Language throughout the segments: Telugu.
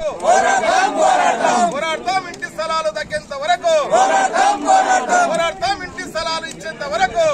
పోరాడతాం ఇంటి స్థలాలు దక్కేంత వరకు పోరాడతాం ఇంటి స్థలాలు ఇచ్చేంత వరకు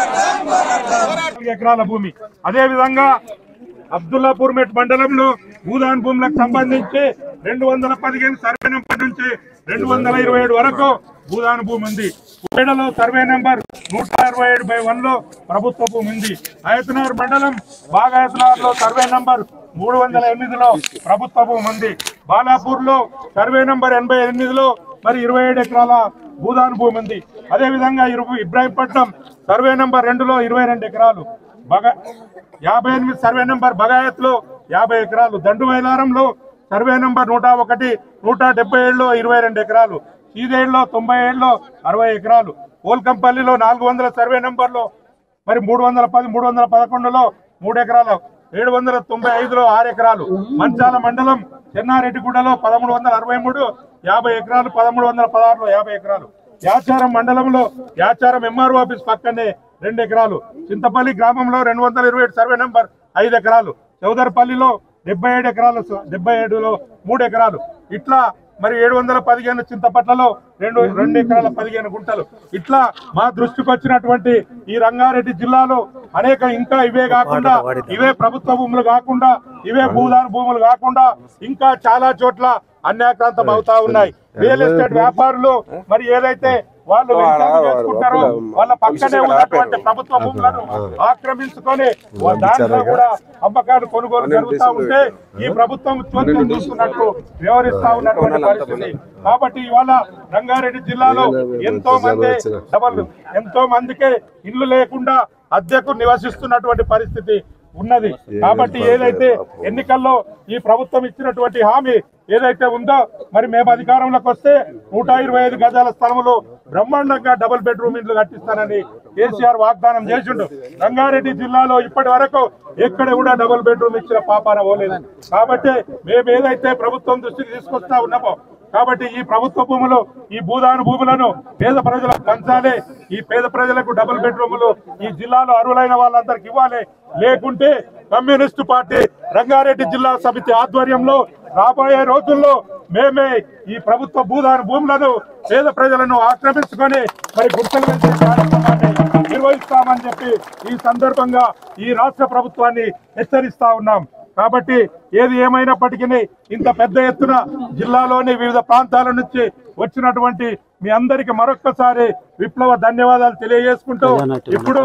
నాలుగు ఎకరాల భూమి అదే విధంగా అబ్దుల్లాపూర్ మెట్ మండలంలో భూదాన్ భూములకు సంబంధించి రెండు వందల పదిహేను సర్వే నెంబర్ నుంచి రెండు వందల ఇరవై ఏడు వరకు భూదాన్ భూమి ఉంది ఉప్పేడలో సర్వే నెంబర్ నూట అరవై ఏడు బై వన్ లో ప్రభుత్వ భూమి ఉంది ఆయతనగర్ మండలం బాగాయతనగర్ లో సర్వే నంబర్ మూడు వందల ఎనిమిదిలో ప్రభుత్వ భూమి ఉంది బాలాపూర్ లో సర్వే నంబర్ ఎనభై ఎనిమిదిలో మరి ఇరవై ఏడు ఎకరాల భూదాన్ భూమి ఉంది అదే విధంగా ఇరు- ఇబ్రాహీంపట్నం సర్వే నంబర్ రెండులో ఇరవై రెండు ఎకరాలు బగ యాభై ఎనిమిది సర్వే నంబర్ బగాయత్ లో యాభై ఎకరాలు దండుమైలారంలో సర్వే నంబర్ నూట ఒకటి నూట డెబ్బై ఏడులో ఇరవై రెండు ఎకరాలు సీదేడులో తొంభై ఏడులో అరవై ఎకరాలు ఓల్కంపల్లిలో నాలుగు వందల సర్వే నంబర్లో మరి మూడు వందల పది మూడు వందల పదకొండులో మూడు ఎకరాలు ఏడు వందల తొంభై ఐదులో ఆరు ఎకరాలు మంచాల మండలం చెన్నారెడ్డిగూడలో పదమూడు వందల అరవై మూడు యాభై ఎకరాలు పదమూడు వందల పదహారులో యాభై ఎకరాలు యాచారం మండలంలో యాచారం ఎంఆర్ఓ ఆఫీస్ పక్కనే రెండు ఎకరాలు చింతపల్లి గ్రామంలో రెండు వందల ఇరవై ఏడు సర్వే నెంబర్ ఐదు ఎకరాలు చౌదరపల్లిలో డెబ్బై ఏడు ఎకరాలు డెబ్బై ఏడులో మూడు ఎకరాలు ఇట్లా మరి ఏడు వందల పదిహేను చింతపట్లలో రెండు రెండు ఎకరాల పదిహేను గుంటలు ఇట్లా మా దృష్టికి వచ్చినటువంటి ఈ రంగారెడ్డి జిల్లాలో అనేక ఇంకా ఇవే కాకుండా ఇవే ప్రభుత్వ భూములు కాకుండా ఇవే భూదాన భూములు కాకుండా ఇంకా చాలా చోట్ల అన్యాక్రాంతం అవుతా ఉన్నాయి రియల్ ఎస్టేట్ వ్యాపారులు మరి ఏదైతే వాళ్ళు వెంచర్లు చేసుకుంటారో వాళ్ళ పక్కనే ఉన్నటువంటి ప్రభుత్వ భూములను ఆక్రమించుకొని వాళ్ళ దాంట్లో కూడా అమ్మకాలు కొనుగోలు జరుగుతూ ఉంటే ఈ ప్రభుత్వం చోద్యం చూస్తున్నట్టు వ్యవహరిస్తా ఉన్నటువంటి పరిస్థితి కాబట్టి ఇవాళ రంగారెడ్డి జిల్లాలో ఎంతో మంది డబల్ ఎంతో మందికి ఇల్లు లేకుండా అద్దెకు నివసిస్తున్నటువంటి పరిస్థితి ఉన్నది కాబట్టి ఏదైతే ఎన్నికల్లో ఈ ప్రభుత్వం ఇచ్చినటువంటి హామీ ఏదైతే ఉందో మరి మేము అధికారంలోకి వస్తే నూట ఇరవై ఐదు గజాల స్థలంలో బ్రహ్మాండంగా డబుల్ బెడ్రూమ్ ఇండ్లు కట్టిస్తానని కేసీఆర్ వాగ్దానం చేసిండు రంగారెడ్డి జిల్లాలో ఇప్పటి వరకు ఎక్కడ కూడా డబుల్ బెడ్రూమ్ ఇచ్చిన పాపాన పోలేదు కాబట్టి మేము ఏదైతే ప్రభుత్వం దృష్టికి తీసుకొస్తా ఉన్నామో కాబట్టి ఈ ప్రభుత్వ భూములు ఈ భూదాన భూములను పేద ప్రజలకు పంచాలి ఈ పేద ప్రజలకు డబుల్ బెడ్రూములు ఈ జిల్లాలో అర్హులైన వాళ్ళందరికి ఇవ్వాలి లేకుంటే కమ్యూనిస్టు పార్టీ రంగారెడ్డి జిల్లా సమితి ఆధ్వర్యంలో రాబోయే రోజుల్లో మేమే ఈ ప్రభుత్వ భూదాన భూములను పేద ప్రజలను ఆక్రమించుకొని మరి గుర్తలు వేసే కార్యక్రమాన్ని నిర్వహిస్తామని చెప్పి ఈ సందర్భంగా ఈ రాష్ట్ర ప్రభుత్వాన్ని హెచ్చరిస్తా ఉన్నాం కాబట్టి ఏది ఏమైనప్పటికీ ఇంత పెద్ద ఎత్తున జిల్లాలోని వివిధ ప్రాంతాల నుంచి వచ్చినటువంటి మీ అందరికి మరొక్కసారి విప్లవ ధన్యవాదాలు తెలియజేసుకుంటూ ఇప్పుడు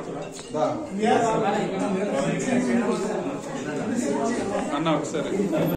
అన్న ఒకసారి